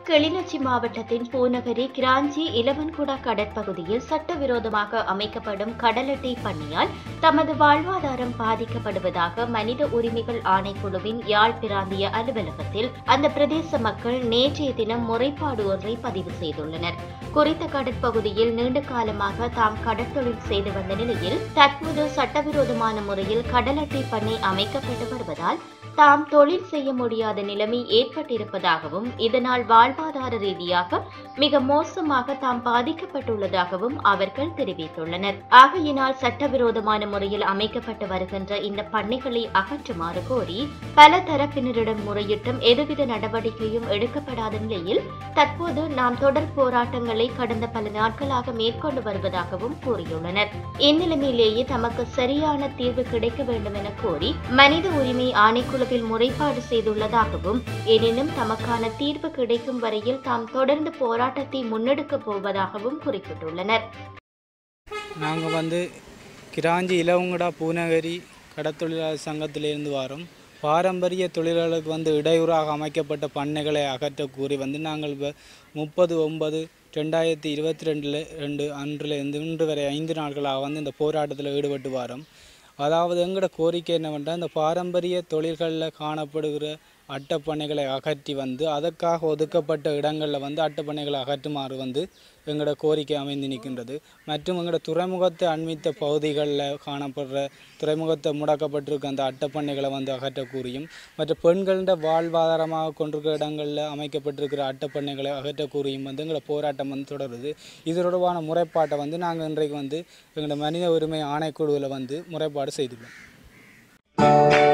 கிளிநொச்சி மாவட்டத்தின் பூநகரி கிராஞ்சி இலவன்குடா கடற்பகுதியில் சட்டவிரோதமாக அமைக்கப்படும் கடலட்டை பண்ணையால் தமது வாழ்வாதாரம் பாதிக்கப்படுவதாக மனித உரிமைகள் ஆணைக்குழுவின் யாழ் பிராந்திய அலுவலகத்தில் அந்த பிரதேச மக்கள் நேற்றைய தினம் முறைப்பாடு ஒன்றை பதிவு செய்துள்ளனர் குறித்த கடற்பகுதியில் நீண்ட காலமாக தாம் கடற்தொழில் செய்து வந்த நிலையில் தற்போது சட்டவிரோதமான முறையில் கடலட்டை பண்ணை அமைக்கப்பட்டு வருவதால் தாம் தொழில் செய்ய முடியாத நிலைமை ஏற்பட்டிருப்பதாகவும் இதனால் வாழ்வாதார ரீதியாக மிக மோசமாக தாம் பாதிக்கப்பட்டுள்ளதாகவும் அவர்கள் தெரிவித்துள்ளனர் ஆகையினால் சட்டவிரோதமான முறையில் அமைக்கப்பட்டு வருகின்ற இந்த பண்ணைகளை அகற்றுமாறு கோரி பல தரப்பினரிடம் முறையிட்டும் எதுவித நடவடிக்கையும் எடுக்கப்படாத நிலையில் தற்போது நாம் தொடர் போராட்டங்களை கடந்த பல நாட்களாக மேற்கொண்டு வருவதாகவும் கூறியுள்ளனர் இந்நிலைமையிலேயே தமக்கு சரியான தீர்வு கிடைக்க வேண்டும் என கோரி மனித உரிமை ஆணைக்குழுவில் முறைப்பாடு செய்துள்ளதாகவும் எனினும் தமக்கான தீர்வு கிடைக்கும் வரையில் தாம் தொடர்ந்து போராட்டத்தை முன்னெடுக்கப் போவதாகவும் குறிப்பிட்டுள்ளனர் நாங்கள் வந்து கிராஞ்சி இலவங்கடா பூநகரி கடத்தொழிலாளர் சங்கத்திலிருந்து வரோம் பாரம்பரிய தொழிலாளர்களுக்கு வந்து இடையூறாக அமைக்கப்பட்ட பண்ணைகளை அகற்ற கூறி வந்து நாங்கள் இப்போ முப்பது ஒன்பது ரெண்டாயிரத்தி இருபத்தி ரெண்டில் ரெண்டு அன்றிலிருந்து இன்று வரை ஐந்து நாட்களாக வந்து இந்த போராட்டத்தில் ஈடுபட்டு வரோம் அதாவது எங்களோட கோரிக்கை என்னவென்றால் இந்த பாரம்பரிய தொழில்களில் காணப்படுகிற அட்டைப்பண்ணைகளை அகற்றி வந்து அதற்காக ஒதுக்கப்பட்ட இடங்களில் வந்து அட்டைப்பண்ணைகளை அகற்றுமாறு வந்து எங்களோட கோரிக்கை அமைந்து நிற்கின்றது மற்றும் எங்களோட துறைமுகத்தை அண்மித்த பகுதிகளில் காணப்படுற துறைமுகத்தை முடக்கப்பட்டிருக்க அந்த அட்டைப்பண்ணைகளை வந்து அகற்ற கூறியும் மற்ற பெண்களிட வாழ்வாதாரமாக கொண்டிருக்கிற இடங்களில் அமைக்கப்பட்டிருக்கிற அட்டைப்பண்ணைகளை அகற்ற கூறியும் வந்து எங்களோட போராட்டம் வந்து தொடருது இது தொடர்பான முறைப்பாட்டை வந்து நாங்கள் இன்றைக்கு வந்து எங்களோட மனித உரிமை ஆணைக்குழுவில் வந்து முறைப்பாடு செய்துள்ளோம்